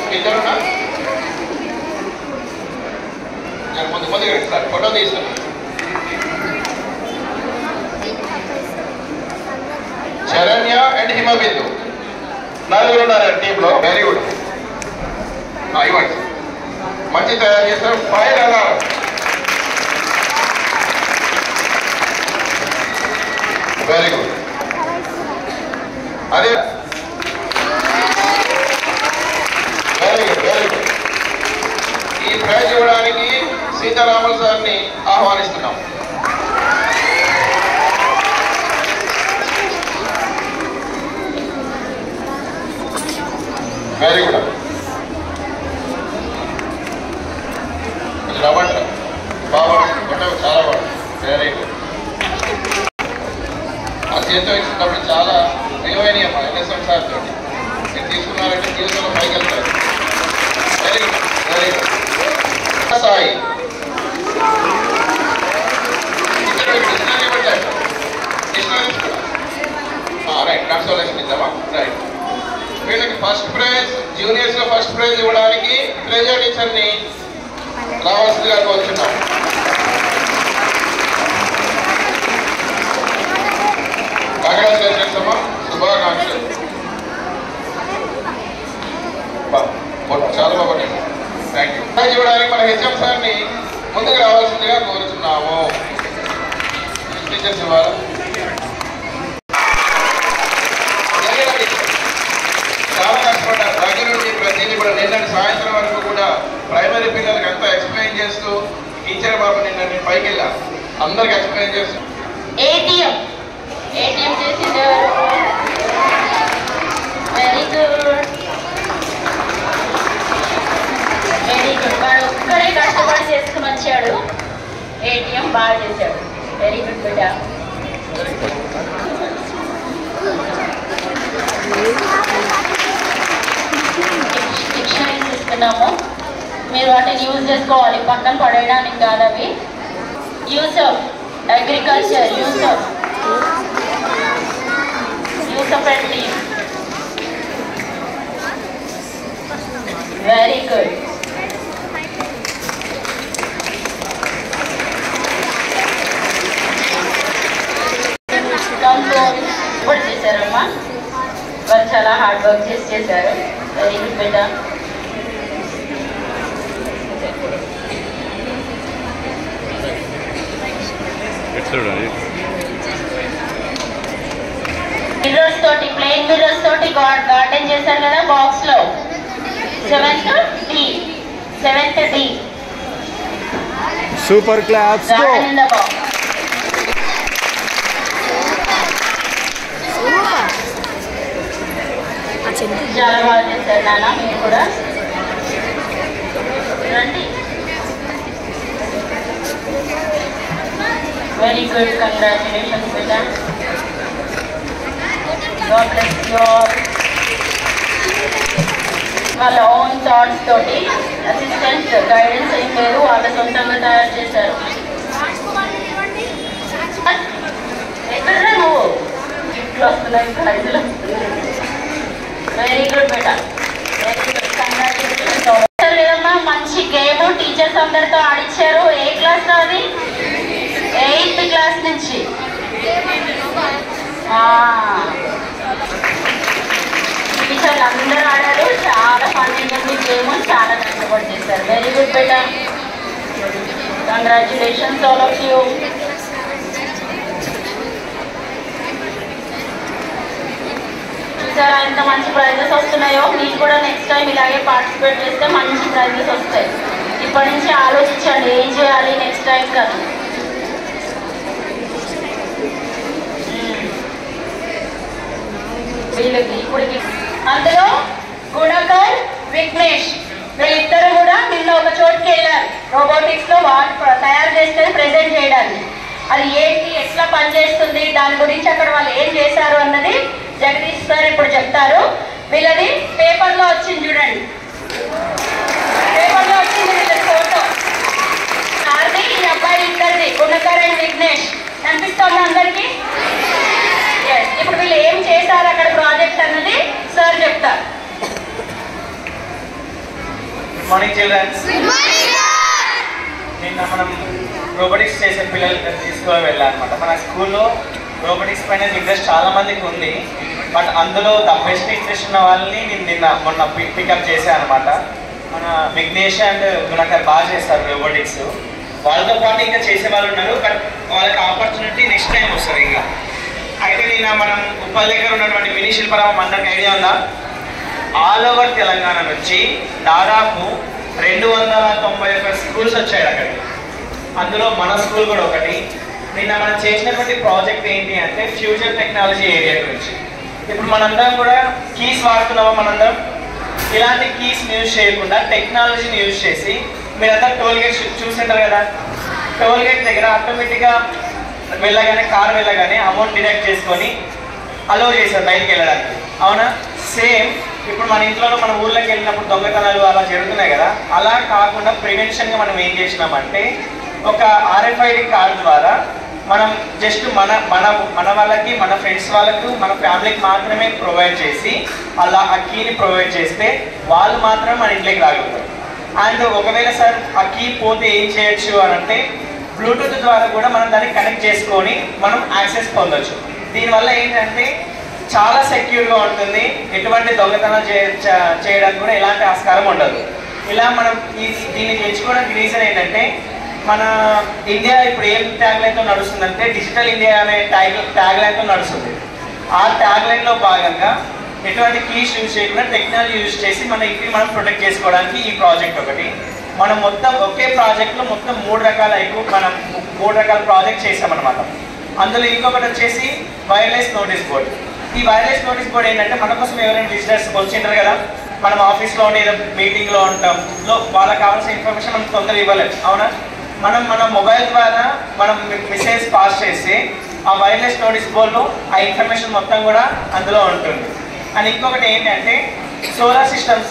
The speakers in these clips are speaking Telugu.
ఇద్దరున్నా నేను ముందు ముందుగా సార్ ఫోటో తీసుకున్నాను శరణ్య అండ్ హిమబిందు నలుగురు ఉన్నారు టీంలో వెరీ గుడ్ ఇవ్వండి మంచి తయారు చేస్తారు ఫైర్ అలారం వెరీ గుడ్ అదే వెరీ గుడ్ వెరీ గుడ్ ఈ ప్రైజ్ ఇవ్వడానికి సీతారాములు సార్ని ఆహ్వానిస్తున్నాం వెరీ గుడ్ రవ్వండి బాగా కొట్టవు చాలా బాగుంది వెరీ గుడ్ ఆ చేతితో ఇచ్చినప్పుడు చాలా విలువైన అమ్మా ఎన్ఎస్ఎం సార్ తోటి మీరు తీసుకున్నారంటే జీవితంలో పైకి వెళ్తారు very good very good Sai ఇక్కడ డిక్షనరీ పెట్టారు డిక్షనరీ రైట్ కన్సోలేషన్ ఇద్దామా రైట్ వీళ్ళకి ఫస్ట్ ప్రైజ్ జూనియర్స్ లో ఫస్ట్ ప్రైజ్ ఇవ్వడానికి ట్రెజర్ టీచర్ ని రావాల్సిందిగా కోరుచున్నాం కంగ్రాచులేషన్స్ అమ్మా శుభాకాంక్షలు బా, బా- చాలా బాగుంది థ్యాంక్ యూ ప్రైజ్ ఇవ్వడానికి మన హెచ్ఎం సార్ని ముందుకు రావాల్సిందిగా కోరుచున్నాము టీచర్స్ ఇవ్వాలి చాలా కష్టపడ్డారు దగ్గర నుండి ప్రతిదీ కూడా నిన్నటి సాయంత్రం వరకు కూడా ప్రైమరీ పిల్లలకి అంతా ఎక్స్ప్లెయిన్ చేస్తూ టీచర్ బాబు నిన్న నేను పైకి వెళ్ళా అందరికి ఎక్స్ప్లెయిన్ చేస్తూ ఏటీఎం ఏటీఎం చేసిండు వెరీ గుడ్ వెరీ గుడ్ వాడు ఒక్కడే కష్టపడి చేసుకుని వచ్చాడు ఏటీఎం బాగా చేశాడు వెరీ గుడ్ బిడ్డ డిక్షనరీస్ ఇస్తున్నాము మీరు వాటిని యూజ్ చేసుకోవాలి పక్కన పడేయడానికి కాదు అవి use of agriculture use of use of and very good control ఇప్పుడు చేశారమ్మా వాళ్ళు చాలా హార్డ్ వర్క్ చేసి చేశారు వెరీ గుడ్ బేటా మిర్రర్స్ తోటి ప్లేన్ మిర్రర్స్ తోటి గార్డెన్ చేశారు కదా బాక్స్ లో seventh D seventh D super claps go garden in the box చాలా బాగా చేశారు నాన్న మీరు కూడా రండి వెరీ గుడ్ కంగ్రాచులేషన్స్ బేటా గాడ్ బ్లెస్ యూ ఆల్ వాళ్ళ ఓన్ థాట్స్ తోటి అసిస్టెంట్ గైడెన్స్ ఏం లేదు వాళ్ళ సొంతంగా తయారు చేశారు ఎక్కడరా నువ్వు గిఫ్ట్లు వస్తున్నాయి ప్రైజులు వెరీ గుడ్ బేటా వెరీ గుడ్ కంగ్రాచులేషన్స్ లేదమ్మా మంచి గేమ్ టీచర్స్ అందరితో ఆడిచ్చారు ఏ క్లాస్ అది ఎయిత్ క్లాస్ నుంచి ఆ. టీచర్లు అందరూ ఆడారు చాలా ఫన్నీగా ఉంది గేమ్ చాలా కష్టపడి చేశారు వెరీ గుడ్ బేటా కంగ్రాచులేషన్స్ ఆల్ ఆఫ్ యూ చూసారా ఎంత మంచి ప్రైజెస్ వస్తున్నాయో మీకు కూడా నెక్స్ట్ టైం ఇలాగే పార్టిసిపేట్ చేస్తే మంచి ప్రైజెస్ వస్తాయి ఇప్పటి నుంచి ఆలోచించండి ఏం చేయాలి నెక్స్ట్ టైం కదా వీళ్ళకి ఇప్పుడు అందులో గుణకర్ విఘ్నేష్ వీళ్ళిద్దరు కూడా నిన్న ఒక చోటుకి వెళ్ళారు రోబోటిక్స్ లో వాళ్ళు తయారు చేస్తే ప్రెజెంట్ చేయడానికి అది ఏంటి ఎట్లా పనిచేస్తుంది దాని గురించి అక్కడ వాళ్ళు ఏం చేశారు అన్నది జగదీష్ సార్ ఇప్పుడు చెప్తారు వీళ్ళది పేపర్ లో వచ్చింది చూడండి పేపర్ లో వచ్చింది వీళ్ళ ఫోటో సార్ది ఈ అబ్బాయి ఇద్దరిది గుణకర్ అండ్ విఘ్నేష్ కనిపిస్తోంది అందరికీ Yes. ఇప్పుడు వీళ్ళు ఏం చేశారు అక్కడ ప్రాజెక్ట్ అన్నది సార్ చెప్తారు మార్నింగ్ చిల్డ్రన్స్ నిన్న మనం రోబోటిక్స్ చేసే పిల్లలు తీసుకొని వెళ్ళాలన్నమాట మన స్కూల్లో రోబోటిక్స్ పైన ఇంట్రెస్ట్ చాలా మందికి ఉంది బట్ అందులో ద బెస్ట్ ఇంట్రెస్ట్ ఉన్న వాళ్ళని నేను నిన్న మొన్న పికప్ చేశాను అనమాట మన విఘ్నేష్ అండ్ గుణకర్ బాగా చేస్తారు రోబోటిక్స్ వాళ్ళతో పాటు ఇంకా చేసే వాళ్ళు ఉన్నారు బట్ వాళ్ళకి ఆపర్చునిటీ నెక్స్ట్ టైం వస్తుంది ఇంకా అయితే నిన్న మనం ఉప్పల్ దగ్గర ఉన్నటువంటి మినీ శిల్పరామం అందరికి ఐడియా ఉందా ఆల్ ఓవర్ తెలంగాణ నుంచి దాదాపు రెండు వందల తొంభై ఒక్క స్కూల్స్ వచ్చాయి అక్కడికి అందులో మన స్కూల్ కూడా ఒకటి నిన్న మనం చేసినటువంటి ప్రాజెక్ట్ ఏంటి అంటే ఫ్యూచర్ టెక్నాలజీ ఏరియా గురించి ఇప్పుడు మనందరం కూడా కీస్ వాడుతున్నామా మనందరం ఇలాంటి కీస్ యూజ్ చేయకుండా టెక్నాలజీని యూజ్ చేసి మీరందరూ టోల్ గేట్ చూసింటారు కదా టోల్ గేట్ దగ్గర ఆటోమేటిక్గా వెళ్ళగానే కార్ వెళ్ళగానే అమౌంట్ డిడక్ట్ చేసుకొని అలో చేశారు బయటికి వెళ్ళడానికి అవునా సేమ్ ఇప్పుడు మన ఇంట్లో మన ఊర్లోకి వెళ్ళినప్పుడు దొంగతనాలు అలా జరుగుతున్నాయి కదా అలా కాకుండా ప్రివెన్షన్గా మనం ఏం చేసినామంటే ఒక ఆర్ఎఫ్ఐడి కార్డు ద్వారా మనం జస్ట్ మన మన మన వాళ్ళకి మన ఫ్రెండ్స్ వాళ్ళకు మన ఫ్యామిలీకి మాత్రమే ప్రొవైడ్ చేసి అలా ఆ కీని ప్రొవైడ్ చేస్తే వాళ్ళు మాత్రం మన ఇంట్లోకి రాగలుగుతారు అండ్ ఒకవేళ సార్ ఆ కీ పోతే ఏం చేయొచ్చు అని అంటే బ్లూటూత్ ద్వారా కూడా మనం దాన్ని కనెక్ట్ చేసుకొని మనం యాక్సెస్ పొందొచ్చు దీనివల్ల ఏంటంటే చాలా సెక్యూర్గా ఉంటుంది ఎటువంటి దొంగతనం చే చ- చేయడానికి కూడా ఎలాంటి ఆస్కారం ఉండదు ఇలా మనం ఈ దీన్ని ఎంచుకోవడానికి రీజన్ ఏంటంటే మన ఇండియా ఇప్పుడు ఏం ట్యాగ్ లైన్తో నడుస్తుందంటే డిజిటల్ ఇండియా అనే ట్యాగ్ ట్యాగ్ లైన్తో నడుస్తుంది ఆ ట్యాగ్ లైన్లో భాగంగా ఎటువంటి కీస్ యూజ్ చేయకుండా టెక్నాలజీ యూజ్ చేసి మన ఇంటిని మనం ప్రొటెక్ట్ చేసుకోవడానికి ఈ ప్రాజెక్ట్ ఒకటి మనం మొత్తం ఒకే ప్రాజెక్ట్లో మొత్తం మూడు రకాల ఎక్కువ మనం మూడు రకాల ప్రాజెక్ట్ చేసామన్నమాట అందులో ఇంకొకటి వచ్చేసి వైర్లెస్ నోటీస్ బోర్డ్ ఈ వైర్లెస్ నోటీస్ బోర్డ్ ఏంటంటే మన కోసం ఎవరైనా విజిటర్స్ వచ్చింటారు కదా మనం ఆఫీస్లో ఉండి ఏదో మీటింగ్లో ఉంటాం లో వాళ్ళకి కావాల్సిన ఇన్ఫర్మేషన్ మనం తొందరగా ఇవ్వలేదు అవునా మనం మన మొబైల్ ద్వారా మనం మెసేజ్ పాస్ చేసి ఆ వైర్లెస్ నోటీస్ బోర్డులో ఆ ఇన్ఫర్మేషన్ మొత్తం కూడా అందులో ఉంటుంది అండ్ ఇంకొకటి ఏంటంటే సోలార్ సిస్టమ్స్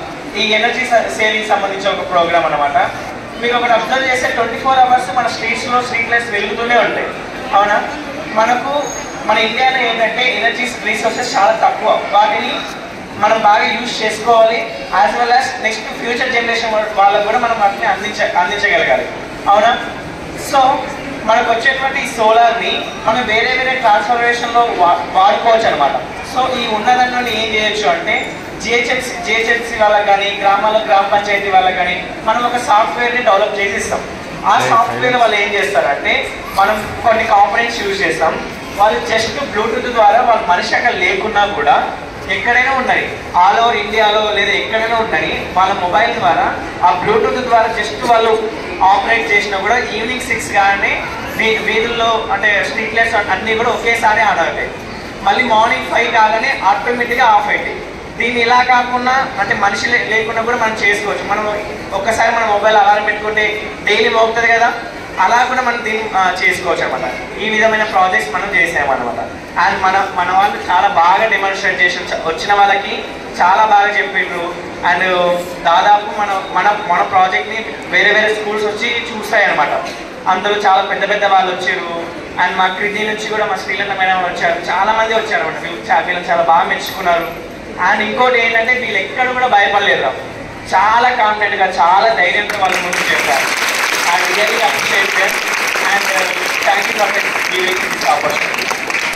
ఈ ఎనర్జీ సేవింగ్ సంబంధించిన ఒక ప్రోగ్రామ్ అనమాట మీరు ఒకటి అబ్జర్వ్ చేస్తే ట్వంటీ ఫోర్ అవర్స్ మన స్ట్రీట్స్లో స్ట్రీట్ లైట్స్ వెలుగుతూనే ఉంటాయి అవునా మనకు మన ఇండియాలో ఏంటంటే ఎనర్జీ రీసోర్సెస్ చాలా తక్కువ వాటిని మనం బాగా యూజ్ చేసుకోవాలి as well as next future generation వాళ్ళకు కూడా మనం వాటిని అందించ అందించగలగాలి అవునా సో మనకు వచ్చేటువంటి ఈ సోలార్ని మనం వేరే వేరే ట్రాన్స్ఫర్మేషన్లో వా వాడుకోవచ్చు అనమాట సో ఈ ఉన్న దాంట్లో ఏం చేయొచ్చు అంటే జిహెచ్ఎంసీ జిహెచ్ఎంసీ వాళ్ళకి కానీ గ్రామాల గ్రామ పంచాయతీ వాళ్ళకి కానీ మనం ఒక సాఫ్ట్వేర్ని డెవలప్ చేసి ఇస్తాం ఆ సాఫ్ట్వేర్ వాళ్ళు ఏం చేస్తారంటే మనం కొన్ని కాంపనెంట్స్ యూజ్ చేస్తాం వాళ్ళు జస్ట్ బ్లూటూత్ ద్వారా వాళ్ళు మనిషి అక్కడ లేకున్నా కూడా ఎక్కడైనా ఉన్నాయి ఆల్ ఓవర్ ఇండియాలో లేదా ఎక్కడైనా ఉన్నాయి వాళ్ళ మొబైల్ ద్వారా ఆ బ్లూటూత్ ద్వారా జస్ట్ వాళ్ళు ఆపరేట్ చేసినా కూడా ఈవినింగ్ సిక్స్ కానీ వీ- వీధుల్లో అంటే స్ట్రీట్ లైట్స్ అన్నీ కూడా ఒకేసారి ఆన్ అవుతాయి మళ్ళీ మార్నింగ్ ఫైవ్ కాగానే ఆటోమేటిక్గా ఆఫ్ అవుతాయి దీన్ని ఇలా కాకుండా అంటే మనిషి లే- లేకుండా కూడా మనం చేసుకోవచ్చు మనం ఒక్కసారి మన మొబైల్ అలారం పెట్టుకుంటే డైలీ మోగుతుంది కదా అలా కూడా మనం దీన్ని ఆ, చేసుకోవచ్చు అనమాట ఈ విధమైన ప్రాజెక్ట్స్ మనం చేసామన్నమాట అండ్ మన మన వాళ్ళు చాలా బాగా డెమాన్స్ట్రేట్ చేసి వచ్చ- వచ్చిన వాళ్ళకి చాలా బాగా చెప్పిండ్రు అండ్ దాదాపు మన మన మన ప్రాజెక్ట్ని వేరే వేరే స్కూల్స్ వచ్చి చూస్తాయి అనమాట అందులో చాలా పెద్ద పెద్ద వాళ్ళు వచ్చారు అండ్ మా కృతి నుంచి కూడా మా శ్రీలంక మేడం వచ్చారు చాలా మంది వచ్చారు అనమాట వీళ్ళు చా- వీళ్ళని చాలా బాగా మెచ్చుకున్నారు అండ్ ఇంకోటి ఏంటంటే వీళ్ళు ఎక్కడ కూడా భయపడలేదు చాలా కాన్ఫిడెంట్గా చాలా ధైర్యంతో వాళ్ళ ముందు చెప్పారు and really appreciate and thank you for giving this opportunity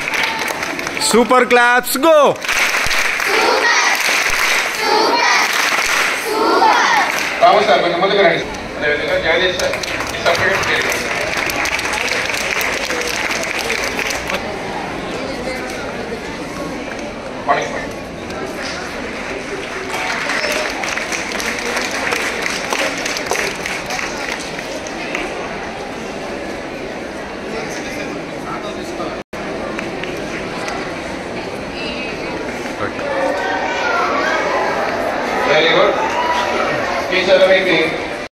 Super claps, go! Ramu sir కొంచెం ముందుకు రండి అదేవిధంగా జగదీష్ సార్ ఈ సర్టిఫికేట్ చేయండి morning sir very good teacher meeting